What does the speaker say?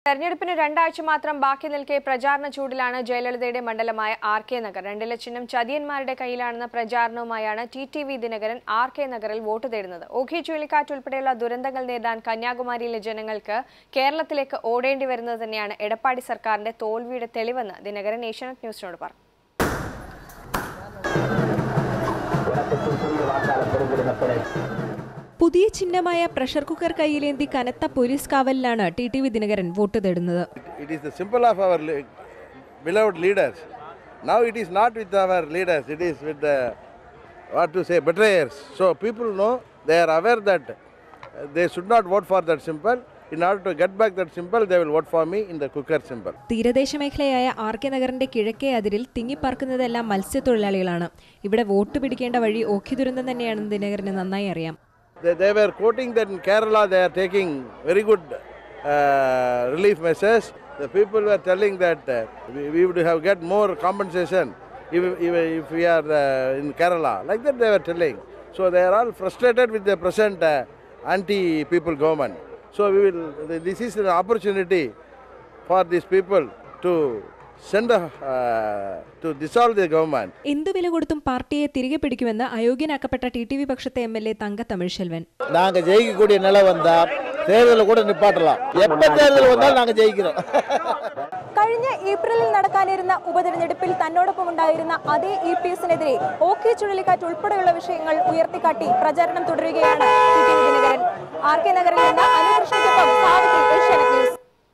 തെരഞ്ഞെടുപ്പിന് രണ്ടാഴ്ച മാത്രം ബാക്കി നിൽക്കെ പ്രചാരണ ചൂടിലാണ് ജയലളിതയുടെ മണ്ഡലമായ ആർ കെ നഗർ രണ്ടില ചിഹ്നം ചതിയന്മാരുടെ കയ്യിലാണെന്ന പ്രചാരണവുമായാണ് T T V Dinakaran R K നഗറിൽ വോട്ട് തേടുന്നത് ഓഖി ചുഴലിക്കാറ്റ് ഉൾപ്പെടെയുള്ള ദുരന്തങ്ങൾ നേരിടാൻ കന്യാകുമാരിയിലെ ജനങ്ങൾക്ക് കേരളത്തിലേക്ക് ഓടേണ്ടി വരുന്നത് തന്നെയാണ് എടപ്പാടി സർക്കാരിന്റെ തോൽവിയുടെ തെളിവെന്ന് ദിനകരൻ ഏഷ്യാനെറ്റ് ന്യൂസിനോട് പറഞ്ഞു പുതിയ ചിഹ്നമായ പ്രഷർ കുക്കർ കയ്യിലേന്തി കനത്ത പോലീസ് കാവലിലാണ് T T V Dinakaran vote തേടുന്നത് It is the symbol of our le- beloved leaders. Now it is not with our leaders, it is with the, what to say, betrayers. So people know, they are aware that uh, they should not vote for that symbol. In order to get back that symbol, they will vote for me in the cooker symbol. തീരദേശ മേഖലയായ R K നഗറിന്റെ കിഴക്കേ അതിരിൽ തിങ്ങിപ്പാർക്കുന്നതെല്ലാം മത്സ്യത്തൊഴിലാളികളാണ് ഇവിടെ vote പിടിക്കേണ്ട വഴി ഓഖി ദുരന്തം തന്നെയാണെന്ന് ദിനകരന് നന്നായി അറിയാം They, they were quoting that in Kerala they are taking very good uh, relief measures. The people were telling that uh, we, we would have get more compensation if, if, if we are uh, in Kerala. Like that they were telling. So they are all frustrated with the present uh, anti-people government. So we will. This is an opportunity for these people to send a, uh, to dissolve the government. എന്തു വില കൊടുത്തും പാർട്ടിയെ തിരികെ പിടിക്കുമെന്ന് അയോഗ്യനാക്കപ്പെട്ട T T V പക്ഷത്തെ M L A Thanga Tamilselvan நாங்க ஜெயிக்கக்கூடிய நிலை வந்தா தேர்தலில் கூட நிப்பாட்டலாம் எப்ப தேர்தல் வந்தாலும் நாங்க ஜெயிக்கிறோம் കഴിഞ്ഞ ഏപ്രിലിൽ നടക്കാനിരുന്ന ഉപതെരഞ്ഞെടുപ്പിൽ തന്നോടൊപ്പം ഉണ്ടായിരുന്ന അതേ ഇ പി എസിനെതിരെ ഓഖി ചുഴലിക്കാറ്റ് ഉൾപ്പെടെയുള്ള വിഷയങ്ങൾ ഉയർത്തിക്കാട്ടി പ്രചാരണം തുടരുകയാണ് T T V Dinakaran R K നഗറിൽ നിന്ന് അനുകൃഷ്ണയ്ക്കൊപ്പം സാവിത്രി ഏഷ്യാനെറ്റ് ന്യൂസ്